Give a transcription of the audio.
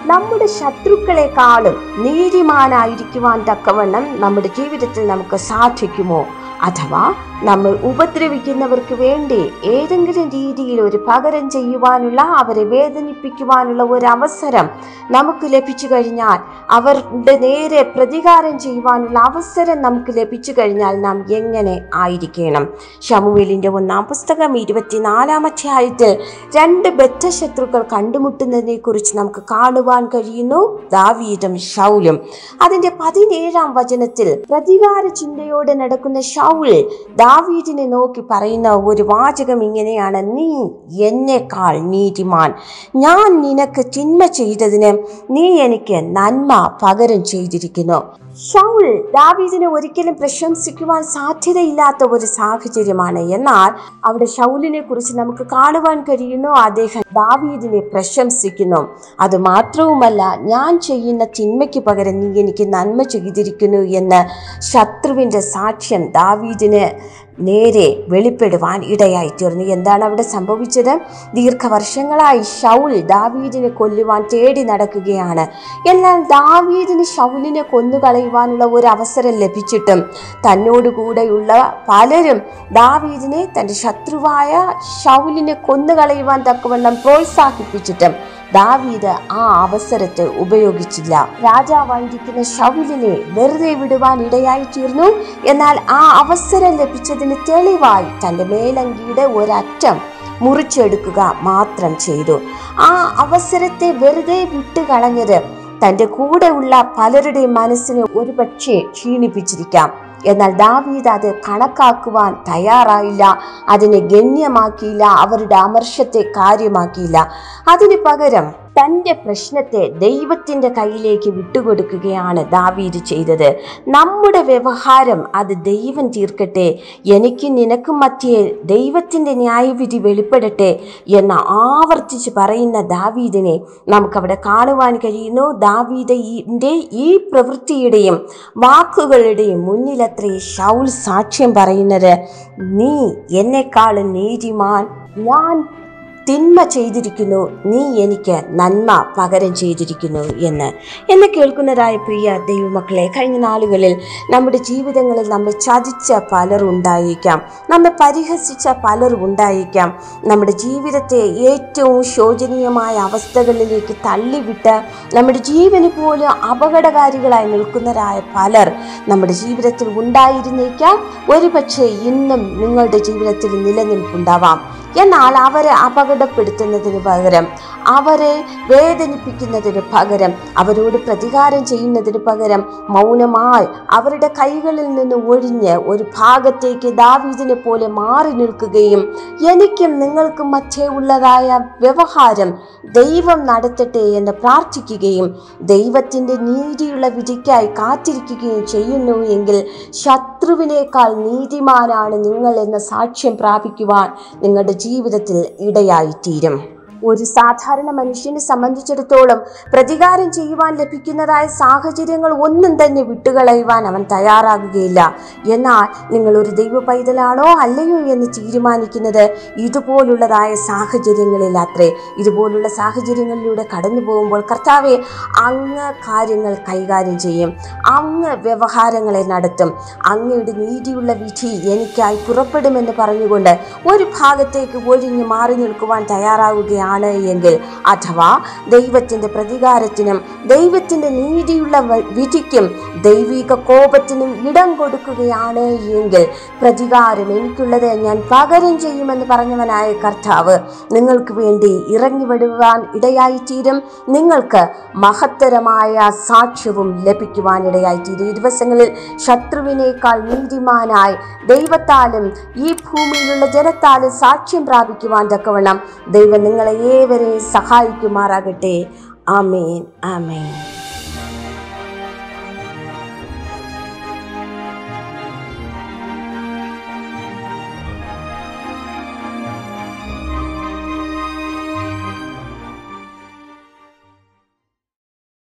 നമ്മുടെ ശത്രുക്കളെക്കാളും നീതിമാനായിരിക്കുവാൻ തക്കവണ്ണം നമ്മുടെ ജീവിതത്തിൽ നമുക്ക് സാധിക്കുമോ അഥവാ നമ്മൾ ഉപദ്രവിക്കുന്നവർക്ക് വേണ്ടി ഏതെങ്കിലും രീതിയിൽ ഒരു പകരം ചെയ്യുവാനുള്ള അവരെ വേദനിപ്പിക്കുവാനുള്ള ഒരു അവസരം നമുക്ക് ലഭിച്ചു കഴിഞ്ഞാൽ അവരുടെ നേരെ പ്രതികാരം ചെയ്യുവാനുള്ള അവസരം നമുക്ക് ലഭിച്ചു കഴിഞ്ഞാൽ നാം എങ്ങനെ ആയിരിക്കണം ഷമുവേലിന്റെ ഒന്നാം പുസ്തകം ഇരുപത്തിനാലാം അധ്യായത്തിൽ രണ്ട് ബദ്ധശത്രുക്കൾ കണ്ടുമുട്ടുന്നതിനെ കുറിച്ച് നമുക്ക് കാണുവാൻ കഴിയുന്നു ദാവീദും ഷൗലും അതിന്റെ പതിനേഴാം വചനത്തിൽ പ്രതികാര ചിന്തയോടെ നടക്കുന്ന ഷൗൽ ദാവീദിനെ നോക്കി പറയുന്ന ഒരു വാചകം ഇങ്ങനെയാണ് നീ എന്നേക്കാൾ നീതിമാൻ ഞാൻ നിനക്ക് തിന്മ ചെയ്തതിന് നീ എനിക്ക് നന്മ പകരം ചെയ്തിരിക്കുന്നു ഷൗൽ ദാവീദിനെ ഒരിക്കലും പ്രശംസിക്കുവാൻ സാധ്യതയില്ലാത്ത ഒരു സാഹചര്യമാണ് എന്നാൽ അവിടെ ഷൗലിനെ കുറിച്ച് നമുക്ക് കാണുവാൻ കഴിയുന്നു അദ്ദേഹം ദാവീദിനെ പ്രശംസിക്കുന്നു അത് മാത്രവുമല്ല ഞാൻ ചെയ്യുന്ന തിന്മയ്ക്ക് പകരം നീ എനിക്ക് നന്മ ചെയ്തിരിക്കുന്നു എന്ന് ശത്രുവിൻ്റെ സാക്ഷ്യം ദാവീദിന് നേരെ വെളിപ്പെടുവാൻ ഇടയായി തീർന്നു എന്താണ് അവിടെ സംഭവിച്ചത് ദീർഘവർഷങ്ങളായി ഷൗൽ ദാവീദിനെ കൊല്ലുവാൻ തേടി നടക്കുകയാണ് എന്നാൽ ദാവീദിന് ഷൗലിനെ കൊന്നുകളയുവാനുള്ള ഒരു അവസരം ലഭിച്ചിട്ടും തന്നോടുകൂടെയുള്ള പലരും ദാവീദിനെ തൻ്റെ ശത്രുവായ ഷൗലിനെ കൊന്നുകളയുവാൻ തക്കവണ്ണം പ്രോത്സാഹിപ്പിച്ചിട്ടും ദാവീദ് ആ അവസരത്തെ ഉപയോഗിച്ചില്ല രാജാവായിരിക്കുന്ന ഷൗലിനെ വെറുതെ വിടുവാൻ ഇടയായി തീർന്നു എന്നാൽ ആ അവസരം ലഭിച്ചതിന് തെളിവായി തൻ്റെ മേലങ്കിയുടെ ഒരറ്റം മുറിച്ചെടുക്കുക മാത്രം ചെയ്തു ആ അവസരത്തെ വെറുതെ വിട്ടുകളഞ്ഞത് തൻ്റെ കൂടെയുള്ള പലരുടെയും മനസ്സിനെ ഒരുപക്ഷെ ക്ഷീണിപ്പിച്ചിരിക്കാം എന്നാൽ ദാവീദ് അത് കണക്കാക്കുവാൻ തയ്യാറായില്ല അതിനെ ഗണ്യമാക്കിയില്ല അവരുടെ അമർഷത്തെ കാര്യമാക്കിയില്ല അതിന് പകരം തൻ്റെ പ്രശ്നത്തെ ദൈവത്തിൻ്റെ കയ്യിലേക്ക് വിട്ടുകൊടുക്കുകയാണ് ദാവീദ് ചെയ്തത് നമ്മുടെ വ്യവഹാരം അത് ദൈവം തീർക്കട്ടെ എനിക്ക് നിനക്കും മധ്യേ ദൈവത്തിൻ്റെ ന്യായവിധി വെളിപ്പെടട്ടെ എന്ന് ആവർത്തിച്ച് പറയുന്ന ദാവീദിനെ നമുക്കവിടെ കാണുവാൻ കഴിയുന്നു ദാവീദിൻ്റെ ഈ പ്രവൃത്തിയുടെയും വാക്കുകളുടെയും മുന്നിലത്രേ ഷൗൽ സാക്ഷ്യം പറയുന്നത് നീ എന്നെക്കാളും നീതിമാൻ ഞാൻ തിന്മ ചെയ്തിരിക്കുന്നു നീ എനിക്ക് നന്മ പകരം ചെയ്തിരിക്കുന്നു എന്ന് എന്നെ കേൾക്കുന്നതായ പ്രിയ ദൈവമക്കളെ കഴിഞ്ഞ നാളുകളിൽ നമ്മുടെ ജീവിതങ്ങളിൽ നമ്മെ ചതിച്ച പലരും ഉണ്ടായിരിക്കാം നമ്മെ പരിഹസിച്ച പലരും ഉണ്ടായിരിക്കാം നമ്മുടെ ജീവിതത്തെ ഏറ്റവും ശോചനീയമായ അവസ്ഥകളിലേക്ക് തള്ളിവിട്ട് നമ്മുടെ ജീവന് പോലും അപകടകാരികളായി നിൽക്കുന്നവരായ പലർ നമ്മുടെ ജീവിതത്തിൽ ഉണ്ടായിരുന്നേക്കാം ഒരുപക്ഷെ ഇന്നും നിങ്ങളുടെ ജീവിതത്തിൽ നിലനിൽപ്പുണ്ടാവാം എന്നാൽ അവരെ അപകടപ്പെടുത്തുന്നതിന് പകരം അവരെ വേദനിപ്പിക്കുന്നതിന് പകരം അവരോട് പ്രതികാരം ചെയ്യുന്നതിന് പകരം മൗനമായി അവരുടെ കൈകളിൽ നിന്ന് ഒഴിഞ്ഞ് ഒരു ഭാഗത്തേക്ക് ദാവീദിനെ പോലെ മാറി നിൽക്കുകയും എനിക്കും നിങ്ങൾക്കും മധ്യേ ഉള്ളതായ വ്യവഹാരം ദൈവം നടത്തട്ടെ എന്ന് പ്രാർത്ഥിക്കുകയും ദൈവത്തിൻ്റെ നീതിയുള്ള വിധിക്കായി കാത്തിരിക്കുകയും ചെയ്യുന്നു എങ്കിൽ ശത്രുവിനേക്കാൾ നീതിമാനാണ് നിങ്ങൾ എന്ന സാക്ഷ്യം പ്രാപിക്കുവാൻ നിങ്ങളുടെ ജീവിതത്തിൽ ഇടയായിത്തീരും ഒരു സാധാരണ മനുഷ്യനെ സംബന്ധിച്ചിടത്തോളം പ്രതികാരം ചെയ്യുവാൻ ലഭിക്കുന്നതായ സാഹചര്യങ്ങൾ ഒന്നും തന്നെ വിട്ടുകളയുവാൻ അവൻ തയ്യാറാകുകയില്ല എന്നാൽ നിങ്ങൾ ഒരു ദൈവ പൈതലാണോ അല്ലയോ എന്ന് തീരുമാനിക്കുന്നത് ഇതുപോലുള്ളതായ സാഹചര്യങ്ങളിൽ അത്രേ ഇതുപോലുള്ള സാഹചര്യങ്ങളിലൂടെ കടന്നു പോകുമ്പോൾ കർത്താവെ അങ്ങ് കാര്യങ്ങൾ കൈകാര്യം ചെയ്യും അങ്ങ് വ്യവഹാരങ്ങളെ നടത്തും അങ്ങയുടെ നീതിയുള്ള വിധി എനിക്കായി പുറപ്പെടുമെന്ന് പറഞ്ഞുകൊണ്ട് ഒരു ഭാഗത്തേക്ക് ഒഴിഞ്ഞു മാറി നിൽക്കുവാൻ തയ്യാറാവുകയാണ് എങ്കിൽ അഥവാ ദൈവത്തിൻ്റെ പ്രതികാരത്തിനും ദൈവത്തിൻ്റെ നീതിയുള്ള വ- വിധിക്കും ദൈവിക കോപത്തിനും ഇടം കൊടുക്കുകയാണ് എങ്കിൽ പ്രതികാരം എനിക്കുള്ളത് ഞാൻ പകരം ചെയ്യുമെന്ന് പറഞ്ഞവനായ കർത്താവ് നിങ്ങൾക്ക് വേണ്ടി ഇറങ്ങി വരുവാൻ ഇടയായിത്തീരും നിങ്ങൾക്ക് മഹത്തരമായ സാക്ഷ്യവും ലഭിക്കുവാൻ ഇടയായിത്തീരും ഈ ദിവസങ്ങളിൽ ശത്രുവിനേക്കാൾ നീതിമാനായി ദൈവത്താലും ഈ ഭൂമിയിലുള്ള ജനത്താലും സാക്ഷ്യം പ്രാപിക്കുവാൻ തക്കവണ്ണം ദൈവം നിങ്ങളെ ഏവരെയും സഹായിക്കുമാറാകട്ടെ ആമേൻ ആമേൻ